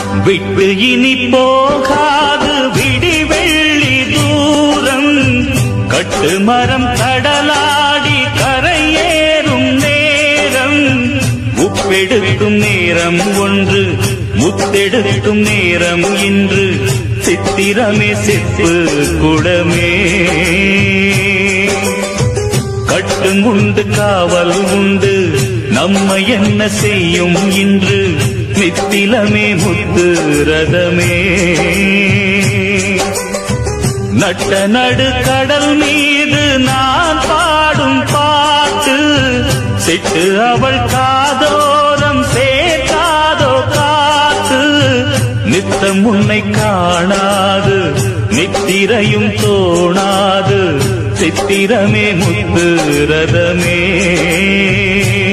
விட்டு இனி போகாது விடி வெள்ளி தூரம் கட்டு மரம் கடலாடி கரையேறும் நேரம் உப்பெடுக்கும் நேரம் ஒன்று முத்தெடுக்கும் நேரம் இன்று சித்திரமே செப்பு குடமே கட்டும் உண்டு காவல் உண்டு நம்மை என்ன செய்யும் இன்று நித்திலமே முத்து ரதமே நட்ட நடு கடல் மீது நான் பாடும் பாட்டு சிட்டு அவள் காதோரம் சேர்க்காதோ காத்து நித்தம் உன்னை காணாது நித்திரையும் தோணாது சித்திரமே முத்து ரதமே